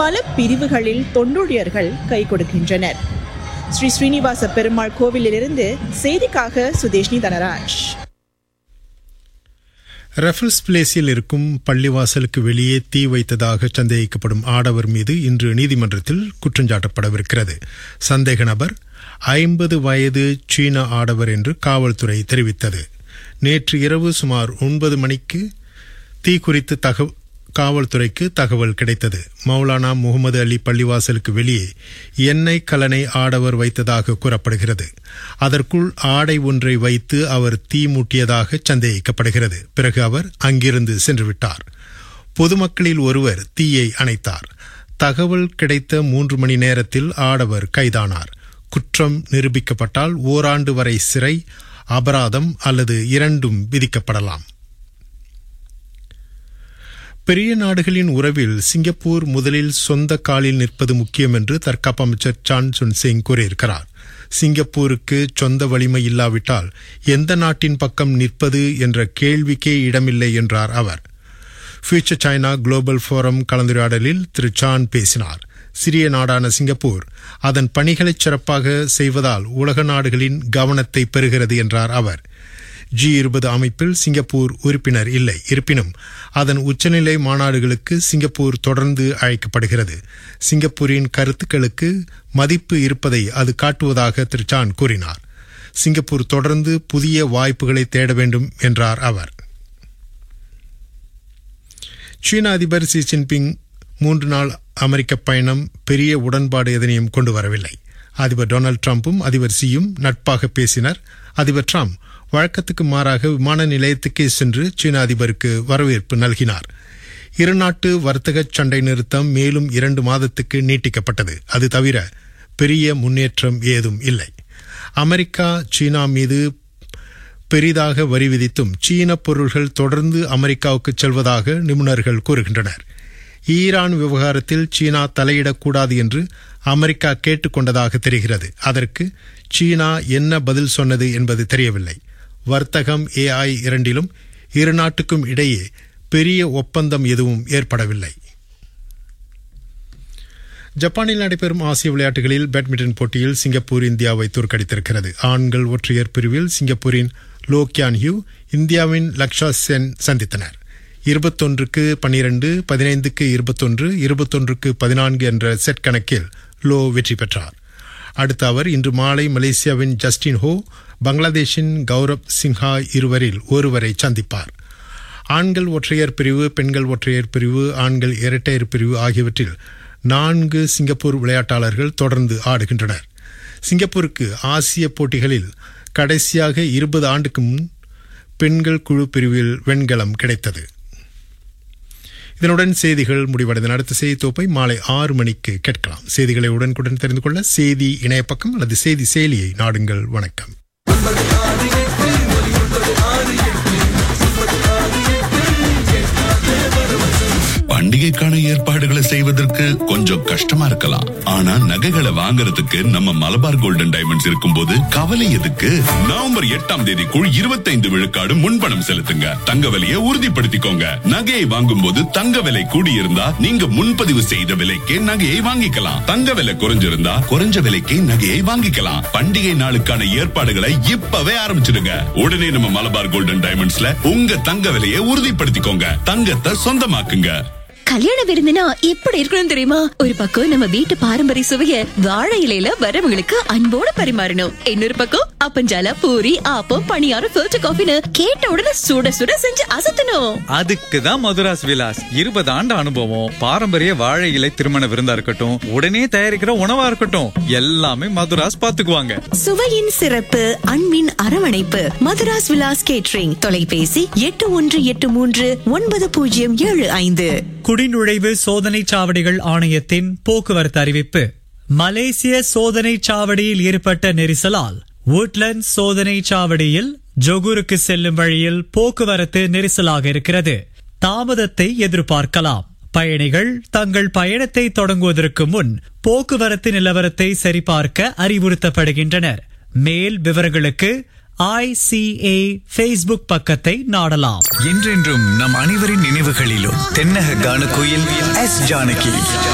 பல பிரிவுகளில் தொண்டூழியர்கள் கை கொடுக்கின்றனர் ஸ்ரீ ஸ்ரீனிவாச பெருமாள் கோவிலிலிருந்து செய்திக்காக சுதேஷ்னி தனராஜ் ரெஃபல்ஸ் பிளேஸில் இருக்கும் பள்ளிவாசலுக்கு வெளியே தீ வைத்ததாக சந்தேகிக்கப்படும் ஆடவர் மீது இன்று நீதிமன்றத்தில் குற்றஞ்சாட்டப்படவிருக்கிறது சந்தேக நபர் ஐம்பது வயது சீன ஆடவர் என்று காவல்துறை தெரிவித்தது நேற்று இரவு சுமார் ஒன்பது மணிக்கு தீ குறித்து தக காவல்துறைக்கு தகவல் கிடைத்தது மௌலானா முகமது அலி பள்ளிவாசலுக்கு வெளியே எண்ணெய் கலனை ஆடவர் வைத்ததாக கூறப்படுகிறது அதற்குள் ஆடை ஒன்றை வைத்து அவர் தீ மூட்டியதாக சந்தேகிக்கப்படுகிறது பிறகு அவர் அங்கிருந்து சென்று விட்டார் பொதுமக்களில் ஒருவர் தீயை அணைத்தார் தகவல் கிடைத்த மூன்று மணி நேரத்தில் ஆடவர் கைதானார் குற்றம் நிரூபிக்கப்பட்டால் ஓராண்டு வரை சிறை அபராதம் அல்லது இரண்டும் விதிக்கப்படலாம் பெரிய நாடுகளின் உறவில் சிங்கப்பூர் முதலில் சொந்த காலில் நிற்பது முக்கியம் என்று தற்காப்பு அமைச்சர் சான் சுன் சிங் கூறியிருக்கிறார் சிங்கப்பூருக்கு சொந்த வலிமை இல்லாவிட்டால் எந்த நாட்டின் பக்கம் நிற்பது என்ற கேள்விக்கே இடமில்லை என்றார் அவர் ஃபியூச்சர் சைனா குளோபல் ஃபோரம் கலந்துரையாடலில் திரு சான் பேசினார் சிறிய நாடான சிங்கப்பூர் அதன் பணிகளை சிறப்பாக செய்வதால் உலக நாடுகளின் கவனத்தை பெறுகிறது என்றார் அவர் ஜி இருபது அமைப்பில் சிங்கப்பூர் உறுப்பினர் இல்லை இருப்பினும் அதன் உச்சநிலை மாநாடுகளுக்கு சிங்கப்பூர் தொடர்ந்து அழைக்கப்படுகிறது சிங்கப்பூரின் கருத்துக்களுக்கு மதிப்பு இருப்பதை அது காட்டுவதாக திரு சான் கூறினார் சிங்கப்பூர் தொடர்ந்து புதிய வாய்ப்புகளை தேட வேண்டும் என்றார் அவர் சீன அதிபர் ஷி ஜின்பிங் மூன்று நாள் அமெரிக்க பயணம் பெரிய உடன்பாடு எதனையும் கொண்டு வரவில்லை அதிபர் டொனால்டு டிரம்பும் அதிபர் சியும் நட்பாக பேசினர் அதிபர் டிரம்ப் வழக்கத்துக்கு மாறாக விமான நிலையத்துக்கே சென்று சீன அதிபருக்கு வரவேற்பு நல்கினார் இருநாட்டு வர்த்தக சண்டை நிறுத்தம் மேலும் இரண்டு மாதத்துக்கு நீட்டிக்கப்பட்டது அது தவிர பெரிய முன்னேற்றம் ஏதும் இல்லை அமெரிக்கா சீனா மீது பெரிதாக வரி விதித்தும் சீன பொருள்கள் தொடர்ந்து அமெரிக்காவுக்கு செல்வதாக நிபுணர்கள் கூறுகின்றனர் ஈரான் விவகாரத்தில் சீனா தலையிடக்கூடாது என்று அமெரிக்கா கேட்டுக்கொண்டதாக தெரிகிறது அதற்கு சீனா என்ன பதில் சொன்னது என்பது தெரியவில்லை வர்த்தகம் ஏஐ இரண்டிலும் இரு நாட்டுக்கும் இடையே பெரிய ஒப்பந்தம் எதுவும் ஏற்படவில்லை ஜப்பானில் நடைபெறும் ஆசிய விளையாட்டுகளில் பேட்மிண்டன் போட்டியில் சிங்கப்பூர் இந்தியாவை தோற்கடித்திருக்கிறது ஆண்கள் ஒற்றையர் பிரிவில் சிங்கப்பூரின் லோ கியான் ஹியூ இந்தியாவின் லக்ஷா சென் சந்தித்தனர் இருபத்தொன்றுக்கு பனிரெண்டு பதினைந்துக்கு இருபத்தொன்று இருபத்தொன்றுக்கு பதினான்கு என்ற செட் கணக்கில் லோ வெற்றி பெற்றார் அடுத்த அவர் இன்று மாலை மலேசியாவின் ஜஸ்டின் ஹோ பங்களாதேஷின் கௌரப் சின்ஹா இருவரில் ஒருவரை சந்திப்பார் ஆண்கள் ஒற்றையர் பிரிவு பெண்கள் ஒற்றையர் பிரிவு ஆண்கள் இரட்டையர் பிரிவு ஆகியவற்றில் நான்கு சிங்கப்பூர் விளையாட்டாளர்கள் தொடர்ந்து ஆடுகின்றனர் சிங்கப்பூருக்கு ஆசிய போட்டிகளில் கடைசியாக இருபது ஆண்டுக்கு முன் பெண்கள் குழு பிரிவில் வெண்கலம் கிடைத்தது இதனுடன் செய்திகள் முடிவடைந்த அடுத்த செய்தி தொகுப்பை மாலை ஆறு மணிக்கு கேட்கலாம் செய்திகளை உடனுக்குடன் தெரிந்து கொள்ள செய்தி இணையப்பக்கம் அல்லது செய்தி செயலியை நாடுங்கள் வணக்கம் பண்டிகைக்கான ஏற்பாடுகளை செய்வதற்கு கொஞ்சம் கஷ்டமா இருக்கலாம் ஆனா நகைகளை வாங்குறதுக்கு நம்ம மலபார் கோல்டன் டைமண்ட்ஸ் இருக்கும்போது கவலை எதுக்கு நவம்பர் எட்டாம் தேதிக்குள் இருபத்தைந்து விழுக்காடு முன்பணம் செலுத்துங்க தங்க விலையை உறுதிப்படுத்திக்கோங்க நகையை வாங்கும் போது தங்க விலை கூடியிருந்தா நீங்க முன்பதிவு செய்த விலைக்கே நகையை வாங்கிக்கலாம் தங்க விலை குறைஞ்சிருந்தா குறைஞ்ச விலைக்கு நகையை வாங்கிக்கலாம் பண்டிகை நாளுக்கான ஏற்பாடுகளை இப்பவே ஆரம்பிச்சிடுங்க உடனே நம்ம மலபார் கோல்டன் டைமண்ட்ஸ்ல உங்க தங்க விலையை உறுதிப்படுத்திக்கோங்க தங்கத்தை சொந்தமாக்குங்க கல்யாண விருந்துனா எப்படி இருக்கணும் தெரியுமா ஒரு பக்கம் நம்ம வீட்டு பாரம்பரிய சுவைய வாழை இலையில வரவங்களுக்கு அன்போட பரிமாறணும் இன்னொரு பக்கம் அப்பஞ்சால பூரி ஆப்பம் பணியாரம் ஃபில்டர் காஃபின்னு கேட்ட உடனே சுட சுட செஞ்சு அசத்தணும் அதுக்கு தான் மதுராஸ் விலாஸ் இருபது ஆண்டு அனுபவம் பாரம்பரிய வாழை இலை திருமண விருந்தா இருக்கட்டும் உடனே தயாரிக்கிற உணவா இருக்கட்டும் எல்லாமே மதுராஸ் பாத்துக்குவாங்க சுவையின் சிறப்பு அன்பின் அரவணைப்பு மதுராஸ் விலாஸ் கேட்ரிங் தொலைபேசி எட்டு ஒன்று எட்டு மூன்று ஒன்பது பூஜ்ஜியம் ஏழு ஐந்து குடிநுழைவு சோதனைச் சாவடிகள் ஆணையத்தின் போக்குவரத்து அறிவிப்பு மலேசிய சோதனைச் சாவடியில் ஏற்பட்ட நெரிசலால் woodlands சோதனைச் சாவடியில் ஜொகூருக்கு செல்லும் வழியில் போக்குவரத்து நெரிசலாக இருக்கிறது தாமதத்தை எதிர்பார்க்கலாம் பயணிகள் தங்கள் பயணத்தை தொடங்குவதற்கு முன் போக்குவரத்து நிலவரத்தை சரிபார்க்க அறிவுறுத்தப்படுகின்றனர் மேல் விவரங்களுக்கு ஐசிஏ ஃபேஸ்புக் பக்கத்தை நாடலாம் என்றென்றும் நம் அனைவரின் நினைவுகளிலும் தென்னக கானக்குயில் எஸ் ஜானகி